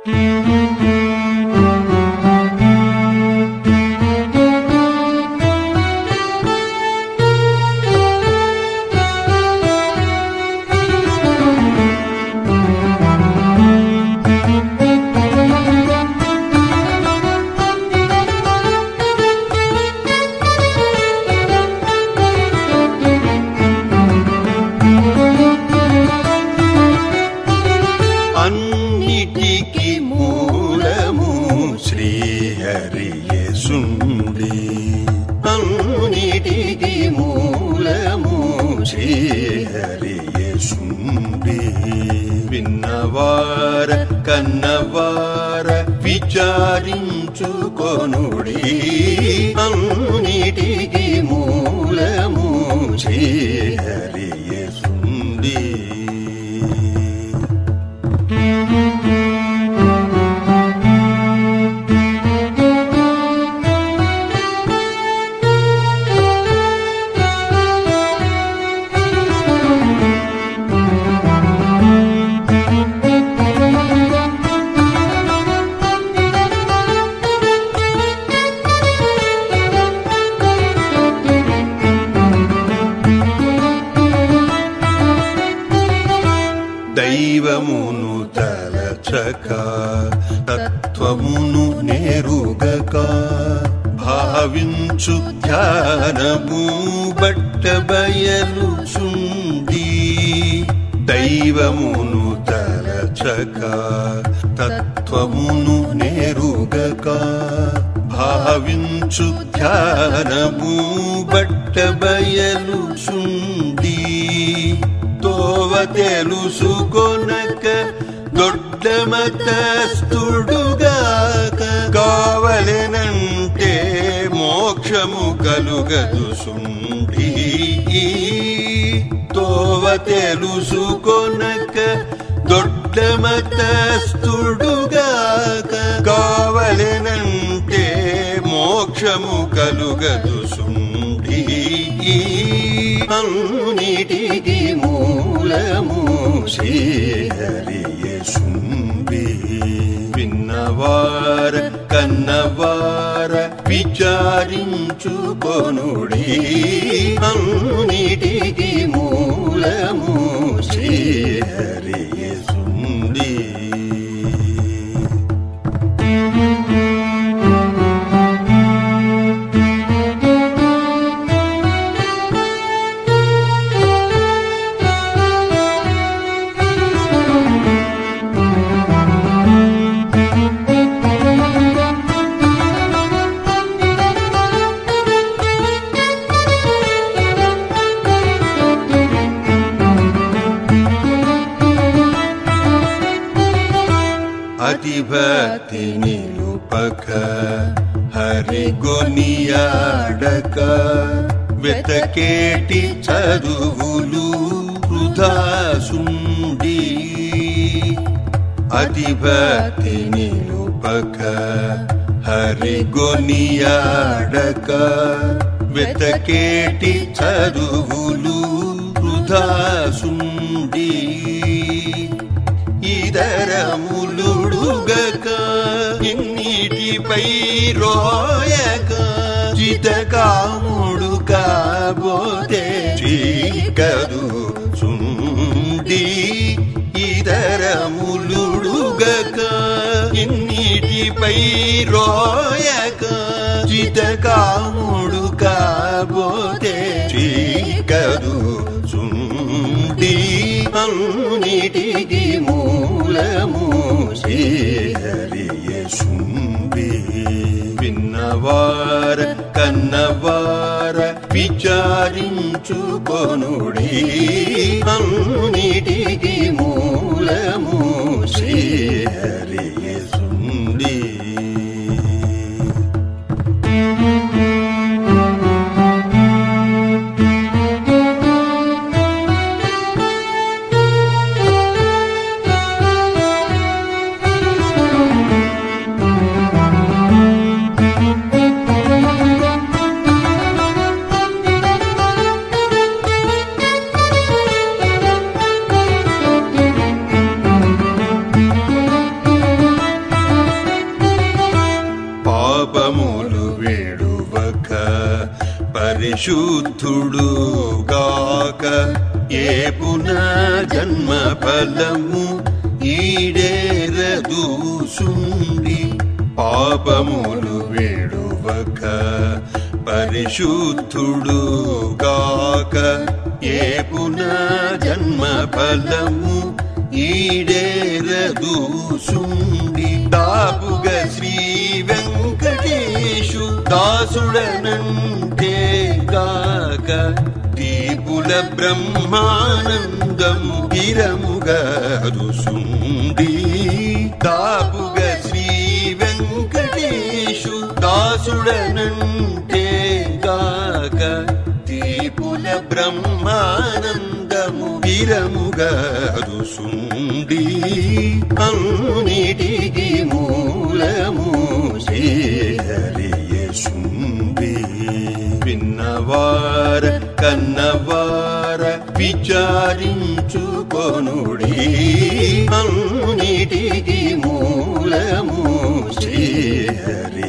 అన్నిటికి మూలము శ్రీహరియేసుండి అన్నిటికి మూలము శ్రీహరియేసుండి విన్నవార కన్నవార విచారించుకొనుడి అన్నిటికి మూలము శ్రీహరియేసుండి దైవమును తలచక తత్వమును నేరుగక భావించు ధ్యానము బట్ట బయలు సుండి దైవమును తలచక తత్వమును నేరుగక భావించు ధ్యానము బట్ట బయలు సుండి తోవ తెలుసుకొనక దొడ్డ మతస్థుడుగాక కావలెనంటే మోక్షము కలుగదు సుండి తోవ తెలుసుకొనక దొడ్డ మతస్థుడుగాక కావలెనంటే మోక్షము కలుగదు సుండి అన్నిటికి మూలము శ్రీహరియేసుండి విన్నవార కన్నవార విచారించుకొనుడి అన్నిటికి మూలము శ్రీహరియేసుండి అతిభక్తి నిలుపక హరిగొనియాడక వెతకేటి చదువులు వృధా సుండి అతిభక్తి నిలుపక హరిగొనియాడక వెతకేటి చదువులు వృధా సుండి ఇదరములుడుగక ఇన్నిటిపై రోయక చితకాముడు కాబోతే చీకదు సుండి ఇదరములుడుగక ఇన్నిటిపై రోయక చితకాముడు కాబోతే చీకదు సుండి అన్నిటికి మూలము శ్రీహరియేసుండి విన్నవార కన్నవార విచారించుకొనుడి అన్నిటికి మూలము శ్రీహరియేసుండి పరిశుద్ధుడు గాక ఏ పునర్జన్మ ఫలము ఈడేరదు సుండి పాపములు వేడువక పరిశుద్ధుడు గాక ఏ పునర్జన్మ ఫలము ఈడేరదు సుండి దాపుగా శ్రీ వెంకటేశు దాసుడనంటే గాక దీపుల బ్రహ్మానందము గిరముగా రుసుండి దాపుగా శ్రీ వెంకటేశు దాసుడనంటే గాక దీపుల బ్రహ్మానందము గిరముగా రుసుండి అన్నిటికి మూలము శ్రీహరియసుండి విన్నవార కన్నవార విచారించుకొనుడి అన్నిటికి మూలము శ్రీహరి